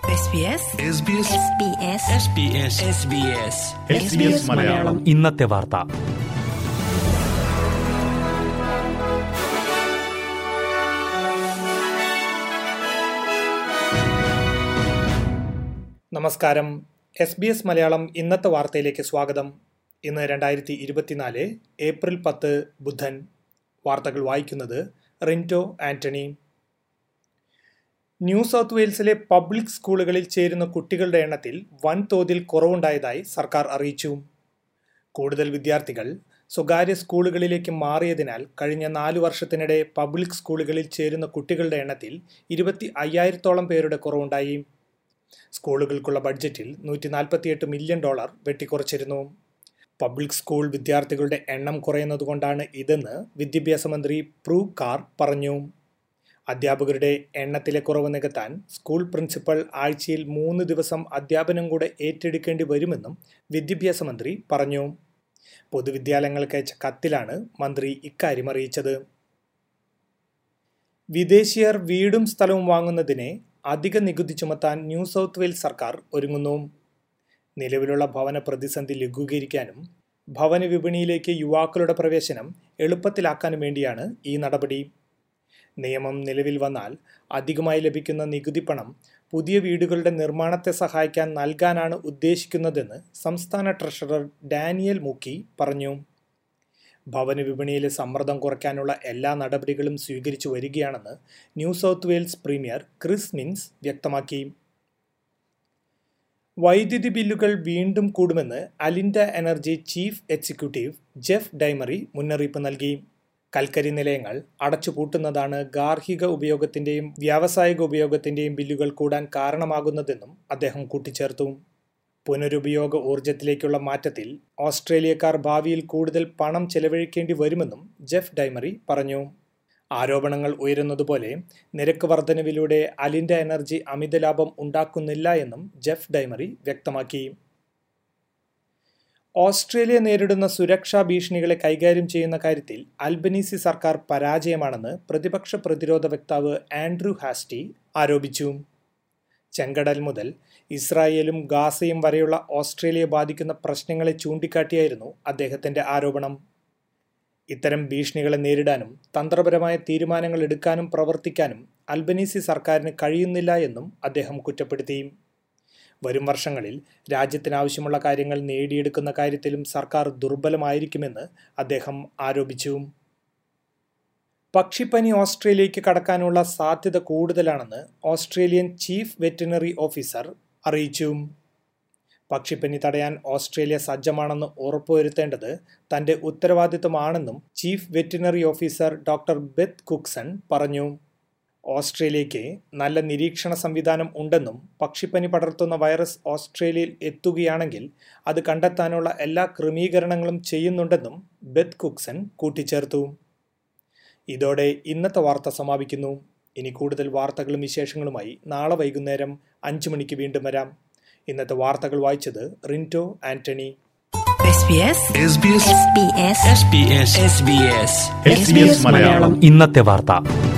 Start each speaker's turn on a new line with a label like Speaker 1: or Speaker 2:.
Speaker 1: മലയാളം
Speaker 2: ഇന്നത്തെ വാർത്ത
Speaker 3: നമസ്കാരം എസ് ബി എസ് മലയാളം ഇന്നത്തെ വാർത്തയിലേക്ക് സ്വാഗതം ഇന്ന് രണ്ടായിരത്തി ഇരുപത്തിനാല് ഏപ്രിൽ പത്ത് ബുധൻ വാർത്തകൾ വായിക്കുന്നത് റിൻറ്റോ ആന്റണി ന്യൂ സൗത്ത് വെയിൽസിലെ പബ്ലിക് സ്കൂളുകളിൽ ചേരുന്ന കുട്ടികളുടെ എണ്ണത്തിൽ വൻതോതിൽ കുറവുണ്ടായതായി സർക്കാർ അറിയിച്ചു കൂടുതൽ വിദ്യാർത്ഥികൾ സ്വകാര്യ സ്കൂളുകളിലേക്ക് മാറിയതിനാൽ കഴിഞ്ഞ നാലു വർഷത്തിനിടെ പബ്ലിക് സ്കൂളുകളിൽ ചേരുന്ന കുട്ടികളുടെ എണ്ണത്തിൽ ഇരുപത്തി അയ്യായിരത്തോളം പേരുടെ കുറവുണ്ടായി സ്കൂളുകൾക്കുള്ള ബഡ്ജറ്റിൽ നൂറ്റി നാൽപ്പത്തിയെട്ട് മില്യൺ ഡോളർ വെട്ടിക്കുറച്ചിരുന്നു പബ്ലിക് സ്കൂൾ വിദ്യാർത്ഥികളുടെ എണ്ണം കുറയുന്നതുകൊണ്ടാണ് ഇതെന്ന് വിദ്യാഭ്യാസ മന്ത്രി പ്രൂ കാർ പറഞ്ഞു അധ്യാപകരുടെ എണ്ണത്തിലെ കുറവ് നികത്താൻ സ്കൂൾ പ്രിൻസിപ്പൽ ആഴ്ചയിൽ മൂന്ന് ദിവസം അധ്യാപനം കൂടെ ഏറ്റെടുക്കേണ്ടി വരുമെന്നും വിദ്യാഭ്യാസ മന്ത്രി പറഞ്ഞു പൊതുവിദ്യാലയങ്ങൾക്ക് അയച്ച കത്തിലാണ് മന്ത്രി ഇക്കാര്യം അറിയിച്ചത് വിദേശീയർ വീടും സ്ഥലവും വാങ്ങുന്നതിനെ അധിക നികുതി ചുമത്താൻ ന്യൂ സൗത്ത് വെയിൽസ് സർക്കാർ ഒരുങ്ങുന്നു നിലവിലുള്ള ഭവന പ്രതിസന്ധി ലഘൂകരിക്കാനും ഭവന വിപണിയിലേക്ക് യുവാക്കളുടെ പ്രവേശനം എളുപ്പത്തിലാക്കാനും വേണ്ടിയാണ് ഈ നടപടി നിയമം നിലവിൽ വന്നാൽ അധികമായി ലഭിക്കുന്ന നികുതി പണം പുതിയ വീടുകളുടെ നിർമ്മാണത്തെ സഹായിക്കാൻ നൽകാനാണ് ഉദ്ദേശിക്കുന്നതെന്ന് സംസ്ഥാന ട്രഷറർ ഡാനിയൽ മുക്കി പറഞ്ഞു ഭവന വിപണിയിലെ സമ്മർദ്ദം കുറയ്ക്കാനുള്ള എല്ലാ നടപടികളും സ്വീകരിച്ചു വരികയാണെന്ന് New South Wales premier Chris Minns വ്യക്തമാക്കി വൈദ്യുതി ബില്ലുകൾ വീണ്ടും കൂടുമെന്ന് Alinta energy chief executive Jeff Dimery മുന്നറിയിപ്പ് നൽകി കൽക്കരി നിലയങ്ങൾ അടച്ചുപൂട്ടുന്നതാണ് ഗാർഹിക ഉപയോഗത്തിന്റെയും വ്യാവസായിക ഉപയോഗത്തിന്റെയും ബില്ലുകൾ കൂടാൻ കാരണമാകുന്നതെന്നും അദ്ദേഹം കൂട്ടിച്ചേർത്തു പുനരുപയോഗ ഊർജത്തിലേക്കുള്ള മാറ്റത്തിൽ ഓസ്ട്രേലിയക്കാർ ഭാവിയിൽ കൂടുതൽ പണം ചെലവഴിക്കേണ്ടി വരുമെന്നും ജെഫ് ഡൈമറി പറഞ്ഞു ആരോപണങ്ങൾ ഉയരുന്നതുപോലെ നിരക്ക് വർധനവിലൂടെ അലിൻഡ എനർജി അമിത ലാഭം ഉണ്ടാക്കുന്നില്ല എന്നും ജെഫ് ഡൈമറി വ്യക്തമാക്കി ഓസ്ട്രേലിയ നേരിടുന്ന സുരക്ഷാ ഭീഷണികളെ കൈകാര്യം ചെയ്യുന്ന കാര്യത്തിൽ അൽബനീസി സർക്കാർ പരാജയമാണെന്ന് പ്രതിപക്ഷ പ്രതിരോധ വക്താവ് ആൻഡ്രൂ ഹാസ്റ്റി ആരോപിച്ചു ചെങ്കടൽ മുതൽ ഇസ്രായേലും ഗാസയും വരെയുള്ള ഓസ്ട്രേലിയ ബാധിക്കുന്ന പ്രശ്നങ്ങളെ ചൂണ്ടിക്കാട്ടിയായിരുന്നു അദ്ദേഹത്തിന്റെ ആരോപണം ഇത്തരം ഭീഷണികളെ നേരിടാനും തന്ത്രപരമായ തീരുമാനങ്ങൾ എടുക്കാനും പ്രവർത്തിക്കാനും അൽബനീസി സർക്കാരിന് കഴിയുന്നില്ല എന്നും അദ്ദേഹം കുറ്റപ്പെടുത്തി വരും വർഷങ്ങളിൽ രാജ്യത്തിനാവശ്യമുള്ള കാര്യങ്ങൾ നേടിയെടുക്കുന്ന കാര്യത്തിലും സർക്കാർ ദുർബലമായിരിക്കുമെന്ന് അദ്ദേഹം ആരോപിച്ചു പക്ഷിപ്പനി ഓസ്ട്രേലിയയ്ക്ക് കടക്കാനുള്ള സാധ്യത കൂടുതലാണെന്ന് ഓസ്ട്രേലിയൻ ചീഫ് വെറ്റിനറി ഓഫീസർ അറിയിച്ചു പക്ഷിപ്പനി തടയാൻ ഓസ്ട്രേലിയ സജ്ജമാണെന്ന് ഉറപ്പുവരുത്തേണ്ടത് തന്റെ ഉത്തരവാദിത്തമാണെന്നും chief veterinary officer doctor Beth Cookson പറഞ്ഞു ഓസ്ട്രേലിയയ്ക്ക് നല്ല നിരീക്ഷണ സംവിധാനം ഉണ്ടെന്നും പക്ഷിപ്പനി പടർത്തുന്ന വൈറസ് ഓസ്ട്രേലിയയിൽ എത്തുകയാണെങ്കിൽ അത് കണ്ടെത്താനുള്ള എല്ലാ ക്രമീകരണങ്ങളും ചെയ്യുന്നുണ്ടെന്നും ബെത്ത് കുക്സൺ കൂട്ടിച്ചേർത്തു ഇതോടെ ഇന്നത്തെ വാർത്ത സമാപിക്കുന്നു ഇനി കൂടുതൽ വാർത്തകളും വിശേഷങ്ങളുമായി നാളെ വൈകുന്നേരം അഞ്ചു മണിക്ക് വീണ്ടും വരാം ഇന്നത്തെ വാർത്തകൾ വായിച്ചത് റിൻറ്റോ ആന്റണി
Speaker 1: മലയാളം
Speaker 2: ഇന്നത്തെ വാർത്ത